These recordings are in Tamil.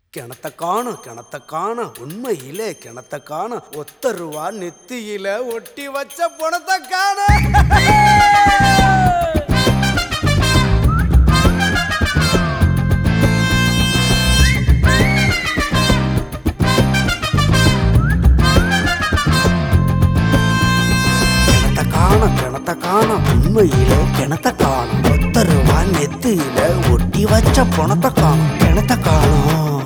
கிணத்த காணும் கிணத்த காணும் உண்மையிலே கிணத்த காணும் ஒத்த ரூபா நெத்தியில ஒட்டி வச்ச பணத்தை காணும் கிணத்த காணும் கிணத்த காணும் உண்மையிலே கிணத்த காணும் ஒத்த ரூபா நெத்தியில ஒட்டி வச்ச பணத்தை காணும் கிணத்த காணும்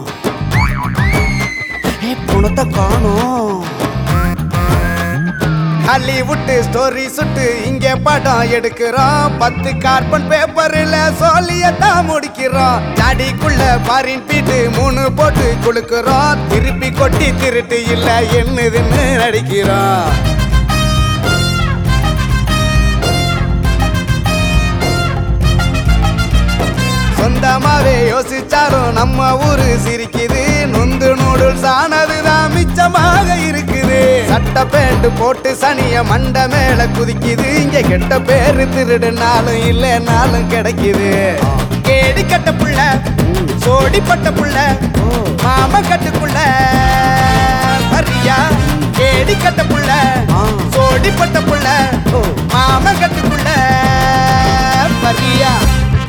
ஏ பணத்தை காணும் ஹாலிவுட் ஸ்டோரி சுட்டு இங்க படம் எடுக்கிறோம் பத்து கார்பன் பேப்பர்ல சொல்லியத்தான் முடிக்கிறோம் ஜாடிக்குள்ள பாரின் பீட்டு மூணு போட்டு குளுக்குறோம் திருப்பி கொட்டி திருட்டு இல்ல என்னதுன்னு நடிக்கிறோம் சொந்தமாவே யோசிச்சாலும் நம்ம ஊரு சிரிக்குது நொந்து நூடுல்ஸ் ஆனதுதான் மிச்சமாக இருக்குது சட்ட பேண்ட் போட்டு சனிய மண்ட மேல குதிக்குது இங்க கெட்ட பேரு திருடுனாலும் இல்லைனாலும் கிடைக்குது கேடி கட்ட புள்ள சோடி பட்ட புள்ள மாம கட்டுக்குள்ள வரியா கேடி கட்ட புள்ள சோடி பட்ட புள்ள மாம கட்டுக்குள்ள வரியா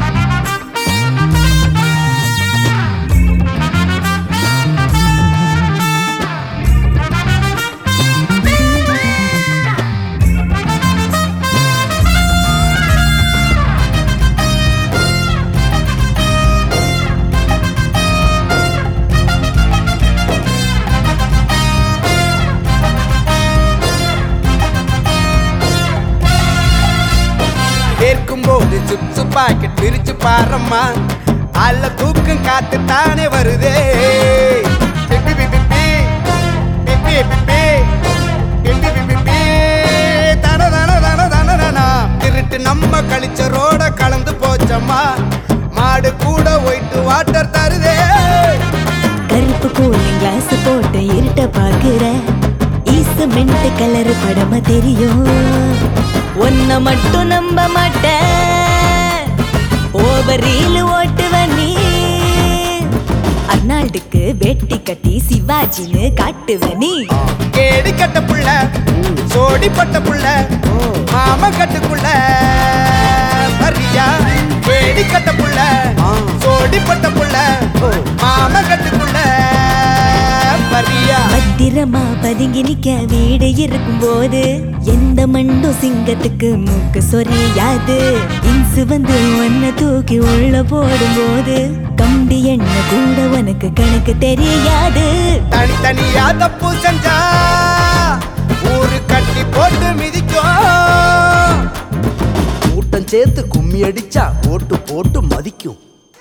கேட்கும்போது சிப்ஸ் பாக்கெட் பிரிச்சு பாரம்மா அல்ல தூக்கம் காத்து தானே வருதே பிப்பி பிப்பி பி, பிப்பி பிப்பி, பிப்பி பிப்பி பி, தன தன தன தன தனா. திருட்டு நம்ம கழிச்சரோட கலந்து போச்சம்மா மாடு கூட ஒயிட் வாட்டர் தருதே கருப்பு கூலிங் கிளாஸ் போட்டு இருட்ட பாக்குற ஈசமெண்ட் கலர் படமா தெரியும் ஒன்ன மட்டும் நம்ப மாட்டேன் ஓவரீல் ஓட்டுவ நீ அர்னால்டுக்கு வெட்டி கட்டி சிவாஜின்னு காட்டுவ நீ கேடி கட்ட புள்ள சோடி பட்ட புள்ள மாம கட்டுக்குள்ள வரியா கேடி கட்ட புள்ள சோடி பட்ட புள்ள மாம கட்டுக்குள்ள வரியா பத்திரமா பதுங்கி நிக்க வீடு இருக்கும் போது எந்த மண்டும் சிங்கத்துக்கு மூக்கு சொரியாது இன்சு வந்து ஒன்ன தூக்கி உள்ள போடும்போது கம்பி எண்ணெய் கூட உனக்கு கணக்கு தெரியாது தனித்தனியா தப்பு செஞ்சா ஊரு கட்டி போட்டு மிதிக்கும் கூட்டம் சேர்த்து கும்மி அடிச்சா போட்டு போட்டு மதிக்கும்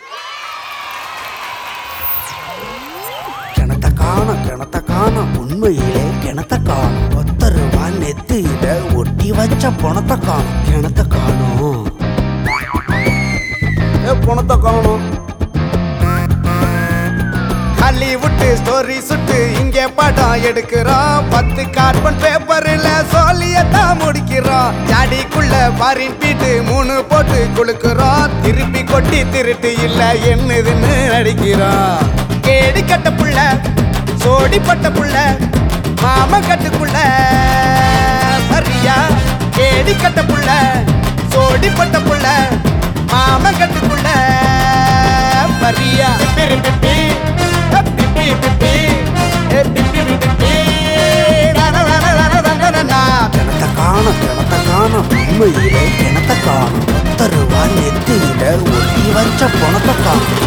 கிணத்த காணும் கிணத்த காணும் உண்மையிலே கிணத்த காணும் ஒத்த ரூபா நெத்தியில ஒட்டி வச்ச பணத்தை காணும் கிணத்த காணும் ஏ பணத்தை காணும் ஹாலிவுட் ஸ்டோரி சுட்டு இங்க படம் எடுக்கிறோம் பத்து கார்பன் பேப்பர்ல சொல்லியத்தான் முடிக்கிறோம் ஜாடிக்குள்ள பாரின் பீட்டு மூணு போட்டு குளுக்குறோம் திருப்பி கொட்டி திருட்டு இல்ல என்னதுன்னு நடிக்கிறோம் கேடி கட்ட புள்ள சோடி பட்ட புள்ள மாம கட்டுக்குள்ள வரியா கேடி கட்ட புள்ள சோடி பட்ட புள்ள மாம கட்டுக்குள்ள வரியா பிப்பி பிப்பி பிப்பி பிப்பி பிப்பி பிப்பி கிணத்த காணும் கிணத்த காணும் உண்மையிலே கிணத்த காணும் ஒத்த ரூபா நெத்தியில ஒட்டி வச்ச பணத்தை காணும்